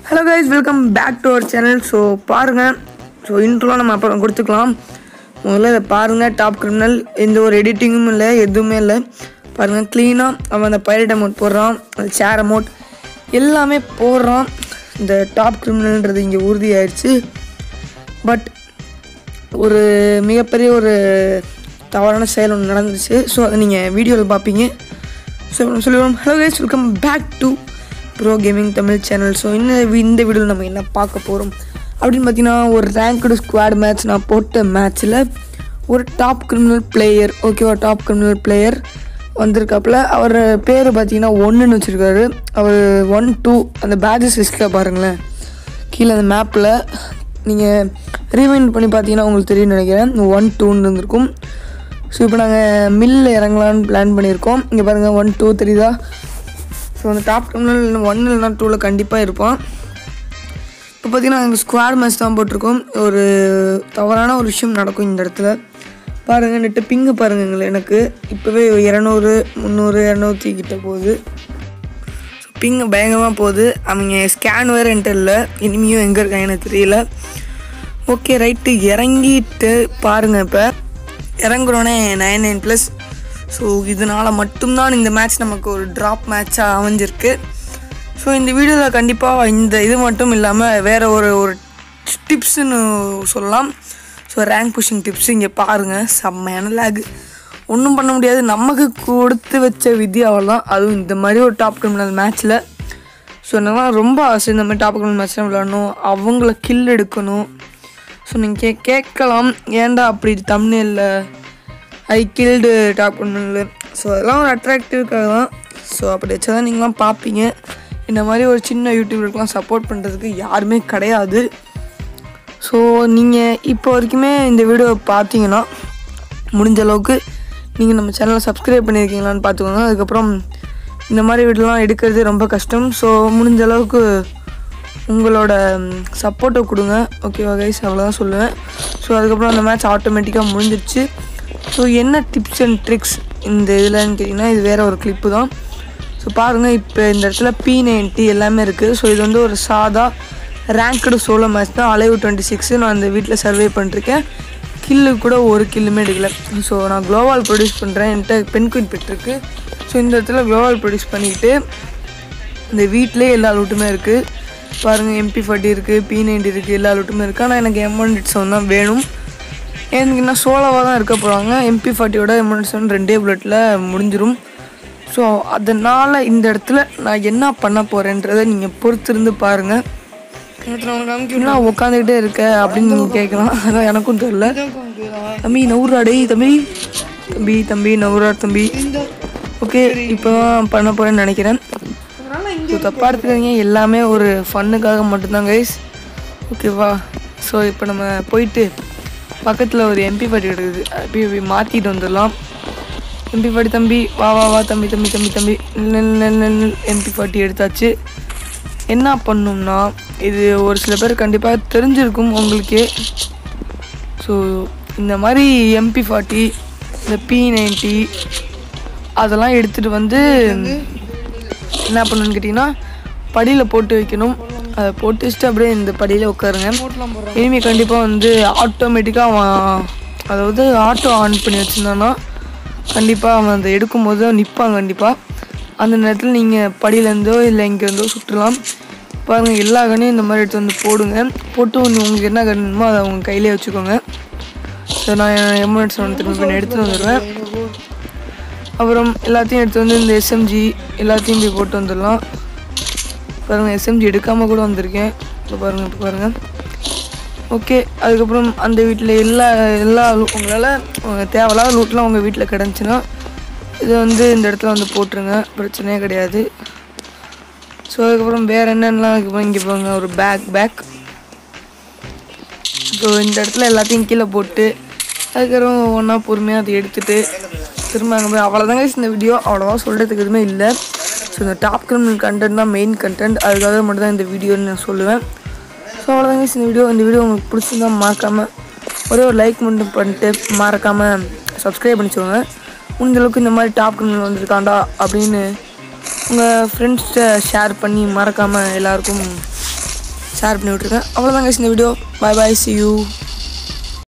hello guys welcome back to our channel so பாருங்கள் so இன்ட்ரோலாம் நம்ம அப்புறம் கொடுத்துக்கலாம் முதல்ல இதை பாருங்கள் டாப் கிரிமினல் எந்த ஒரு எடிட்டிங்கும் இல்லை எதுவுமே இல்லை பாருங்கள் க்ளீனாக அவன் அந்த பைரட் அமௌண்ட் போடுறான் அந்த சேர் அமௌண்ட் எல்லாமே போடுறான் இந்த டாப் கிரிமினல்ன்றது இங்கே உறுதியாயிடுச்சு பட் ஒரு மிகப்பெரிய ஒரு தவறான செயல் ஒன்று நடந்துச்சு ஸோ அதை நீங்கள் வீடியோவில் பார்ப்பீங்க ஸோ சொல்லுவோம் hello guys welcome back to bro gaming Tamil channel so இன்னும் இந்த வீடியோவில் நம்ம என்ன பார்க்க போகிறோம் அப்படின்னு பார்த்தீங்கன்னா ஒரு ரேங்க்டு ஸ்குவாட் மேட்ச் நான் போட்ட மேட்ச்சில் ஒரு டாப் கிரிமினல் பிளேயர் ஓகேவா டாப் கிரிமினல் பிளேயர் வந்திருக்காப்புல அவர் பேர் பார்த்தீங்கன்னா ஒன்றுன்னு வச்சுருக்காரு அவர் ஒன் டூ அந்த பேஜஸ் லிஸ்ட்டில் பாருங்களேன் கீழே அந்த மேப்பில் நீங்கள் ரீவைண்ட் பண்ணி பார்த்தீங்கன்னா உங்களுக்கு தெரியும்னு நினைக்கிறேன் ஒன் டூன்னு இருந்திருக்கும் ஸோ இப்போ நாங்கள் மில்லில் இறங்கலான்னு பிளான் பண்ணியிருக்கோம் இங்கே பாருங்கள் ஒன் டூ தெரியுதா ஸோ அந்த டாப் டெம்னில் ஒன் இல்லைனா டூவில் கண்டிப்பாக இருப்போம் இப்போ பார்த்தீங்கன்னா எங்கள் ஸ்குவாட் மேட்ச் தான் போட்டிருக்கோம் ஒரு தவறான ஒரு விஷயம் நடக்கும் இந்த இடத்துல பாருங்கள் நெட்டு பிங்கு பாருங்கள் எனக்கு இப்போவே இரநூறு முந்நூறு இரநூத்தி கிட்ட போகுது பிங்கு பயங்கரமாக போகுது அவங்க ஸ்கேன் வேறு என்கிட்ட இல்லை இனிமையும் எங்கே இருக்காங்க எனக்கு தெரியல ஓகே ரைட்டு இறங்கிட்டு பாருங்கள் இப்போ இறங்குறோன்னே நைன் நைன் ப்ளஸ் ஸோ இதனால் மட்டும்தான் இந்த மேட்ச் நமக்கு ஒரு ட்ராப் மேட்சாக அமைஞ்சிருக்கு ஸோ இந்த வீடியோவில் கண்டிப்பாக இந்த இது மட்டும் இல்லாமல் வேறு ஒரு ஒரு டிப்ஸுன்னு சொல்லலாம் ஸோ ரேங்க் புஷிங் டிப்ஸ் இங்கே பாருங்கள் செம்மையான லேகு ஒன்றும் பண்ண முடியாது நமக்கு கொடுத்து வச்ச விதி அவ்வளோதான் அதுவும் இந்த மாதிரி ஒரு டாப் கிரிமினல் மேட்ச்சில் ஸோ என்னன்னா ரொம்ப ஆசை இந்த மாதிரி டாப் கிரிமினல் மேட்ச்லாம் விளாடணும் அவங்கள கில் எடுக்கணும் ஸோ நீங்கள் கே கேட்கலாம் ஏன்டா அப்படி தமிழில் I guild top criminal so அதெல்லாம் ஒரு அட்ராக்டிவ்க்காக தான் ஸோ அப்படி வச்சா தான் நீங்களாம் பார்ப்பீங்க இந்த மாதிரி ஒரு சின்ன யூடியூபருக்கெலாம் சப்போர்ட் பண்ணுறதுக்கு யாருமே கிடையாது ஸோ நீங்கள் இப்போ வரைக்குமே இந்த வீடியோ பார்த்தீங்கன்னா முடிஞ்ச அளவுக்கு நீங்கள் நம்ம சேனலை சப்ஸ்கிரைப் பண்ணியிருக்கீங்களான்னு பார்த்துக்கோங்க அதுக்கப்புறம் இந்த மாதிரி வீடியோலாம் எடுக்கிறது ரொம்ப கஷ்டம் ஸோ முடிஞ்ச அளவுக்கு உங்களோட சப்போர்ட்டை கொடுங்க ஓகேவா கைஸ் அவ்வளோதான் சொல்லுவேன் ஸோ அதுக்கப்புறம் அந்த மேட்ச் ஆட்டோமேட்டிக்காக முடிஞ்சிடுச்சு ஸோ என்ன டிப்ஸ் அண்ட் ட்ரிக்ஸ் இந்த இதுலன்னு கேட்டிங்கன்னா இது வேறு ஒரு கிளிப்பு தான் ஸோ பாருங்கள் இப்போ இந்த இடத்துல பி நைன்ட்டி எல்லாமே இருக்குது ஸோ இது வந்து ஒரு சாதா ரேங்க்டு சோலோ மேட்ச் தான் அலைவ் டுவெண்ட்டி சிக்ஸு நான் அந்த வீட்டில் சர்வே பண்ணிருக்கேன் கில்லு கூட ஒரு கில்லுமே எடுக்கல ஸோ நான் குளோவால் ப்ரொடியூஸ் பண்ணுறேன் என்கிட்ட பென் குயின் பெற்றிருக்கு ஸோ இந்த இடத்துல குளோவால் ப்ரொடியூஸ் பண்ணிக்கிட்டு இந்த வீட்டிலே எல்லா லூட்டுமே இருக்குது பாருங்கள் எம்பி ஃபார்ட்டி இருக்குது பி நைன்டி இருக்குது எல்லா லூட்டுமே இருக்குது ஆனால் எனக்கு எம் ஒன் செவன் தான் வேணும் எனக்கு இன்னும் சோலோவாக தான் இருக்க போகிறாங்க எம்பி ஃபார்ட்டியோட எம் ஒன் செவன் ரெண்டே புல்லட்டில் முடிஞ்சிடும் ஸோ அதனால் இந்த இடத்துல நான் என்ன பண்ண போகிறேன்றதை நீங்கள் பொறுத்திருந்து பாருங்கள் நான் உட்காந்துக்கிட்டே இருக்க அப்படின்னு நீங்கள் கேட்கலாம் அதான் எனக்கும் தெரில தம்பி நவுரா டேய் தம்பி தம்பி தம்பி நவுரா தம்பி ஓகே இப்போ தான் பண்ண போகிறேன்னு நினைக்கிறேன் ஸோ தப்பாக எடுத்துக்காதீங்க எல்லாமே ஒரு ஃபன்னுக்காக மட்டும்தான் கைஸ் ஓகேவா ஸோ இப்போ நம்ம போயிட்டு பக்கத்தில் ஒரு எம்பி பாட்டி எடுக்குது அப்படி மாற்றிட்டு வந்துடலாம் எம்பி பாட்டி தம்பி வா வா வா தம்பி தம்பி தம்பி தம்பி நெல் நெல் நெல் எம்பி பாட்டி எடுத்தாச்சு என்ன பண்ணணும்னா இது ஒரு சில பேர் கண்டிப்பாக தெரிஞ்சிருக்கும் உங்களுக்கே ஸோ இந்த மாதிரி எம்பி ஃபார்ட்டி இந்த பி நைன்ட்டி அதெல்லாம் எடுத்துகிட்டு வந்து என்ன பண்ணணும்னு கேட்டிங்கன்னா படியில் போட்டு வைக்கணும் அதை போட்டு வச்சுட்டு அப்படியே இந்த படியில் உட்காருங்க இனிமேல் கண்டிப்பாக வந்து ஆட்டோமேட்டிக்காக அவன் அதாவது ஆட்டோ ஆன் பண்ணி வச்சுருந்தான்னா கண்டிப்பாக அவன் அதை எடுக்கும்போது நிற்பான் கண்டிப்பாக அந்த நேரத்தில் நீங்கள் படியிலேருந்தோ இல்லை இங்கேருந்தோ சுற்றலாம் பாருங்கள் எல்லா கண்ணையும் இந்த மாதிரி எடுத்து வந்து போடுங்க போட்டு ஒன்று உங்களுக்கு என்ன கன் வேணுமோ அதை அவங்க கையிலே வச்சுக்கோங்க ஸோ நான் எம்என்எட்ஸ் ஒன்று திரும்ப போய் எடுத்துகிட்டு வந்துடுவேன் அப்புறம் எல்லாத்தையும் எடுத்து வந்து இந்த எஸ்எம்ஜி எல்லாத்தையும் போய் போட்டு வந்துடலாம் பாருங்கள் எஸ்எம்ஜி எடுக்காமல் கூட வந்திருக்கேன் இப்போ பாருங்கள் இப்போ பாருங்கள் ஓகே அதுக்கப்புறம் அந்த வீட்டில் எல்லா எல்லா உங்களால் தேவையில்லாத லூட்லாம் உங்கள் வீட்டில் கிடந்துச்சுன்னா இதை வந்து இந்த இடத்துல வந்து போட்டுருங்க பிரச்சனையே கிடையாது ஸோ அதுக்கப்புறம் வேறு என்னென்னலாம் இருக்குது இங்கே போங்க ஒரு பேக் பேக் ஸோ இந்த இடத்துல எல்லாத்தையும் கீழே போட்டு அதுக்கப்புறம் ஒன்றா பொறுமையாக அதை எடுத்துகிட்டு திரும்ப அங்கே போய் அவ்வளோதாங்க இந்த வீடியோ அவ்வளோவா சொல்கிறதுக்கு எதுவுமே இல்லை ஸோ இந்த டாப் கிரிமினல் கண்டென்ட் தான் மெயின் கண்டென்ட் அதுக்காக மட்டும் தான் இந்த வீடியோன்னு நான் சொல்லுவேன் ஸோ அவ்வளோதாங்க இந்த வீடியோ இந்த வீடியோ உங்களுக்கு பிடிச்சிருந்தா மறக்காமல் ஒரே ஒரு லைக் மட்டும் பண்ணிட்டு மறக்காமல் சப்ஸ்கிரைப் பண்ணிச்சுக்கோங்க முடிஞ்ச அளவுக்கு இந்த மாதிரி டாப் கிரிமினல் வந்திருக்காண்டா அப்படின்னு உங்கள் ஃப்ரெண்ட்ஸ்கிட்ட ஷேர் பண்ணி மறக்காமல் எல்லாருக்கும் ஷேர் பண்ணி விட்ருங்க அவ்வளோதான் guys இந்த video bye bye see you